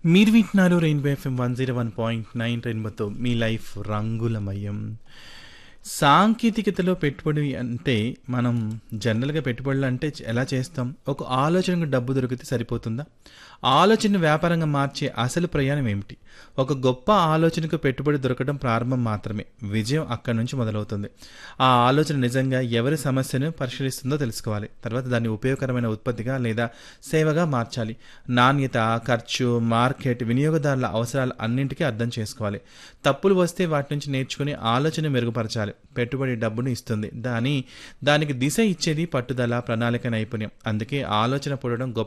మీరు వింటున్నారు Rainbow FM one zero one point nine రెయిన్బోతో మీ లైఫ్ రంగులమయం సాంకేతికతలో పెట్టుబడి అంటే మనం జనరల్గా పెట్టుబడులు అంటే ఎలా చేస్తాం ఒక ఆలోచనకు డబ్బు దొరికితే సరిపోతుందా ఆలోచన వ్యాపారంగా మార్చే అసలు ప్రయాణం ఏమిటి ఒక గొప్ప ఆలోచనకు పెట్టుబడి దొరకడం ప్రారంభం మాత్రమే విజయం అక్కడి నుంచి మొదలవుతుంది ఆ ఆలోచన నిజంగా ఎవరి సమస్యను పరిశీలిస్తుందో తెలుసుకోవాలి తర్వాత దాన్ని ఉపయోగకరమైన ఉత్పత్తిగా లేదా సేవగా మార్చాలి నాణ్యత ఖర్చు మార్కెట్ వినియోగదారుల అవసరాలు అన్నింటికీ అర్థం చేసుకోవాలి తప్పులు వస్తే వాటి నుంచి నేర్చుకుని ఆలోచన మెరుగుపరచాలి పెట్టుబడి డబ్బును ఇస్తుంది దాని దానికి దిశ ఇచ్చేది పట్టుదల ప్రణాళిక నైపుణ్యం అందుకే ఆలోచన పుడడం గొప్ప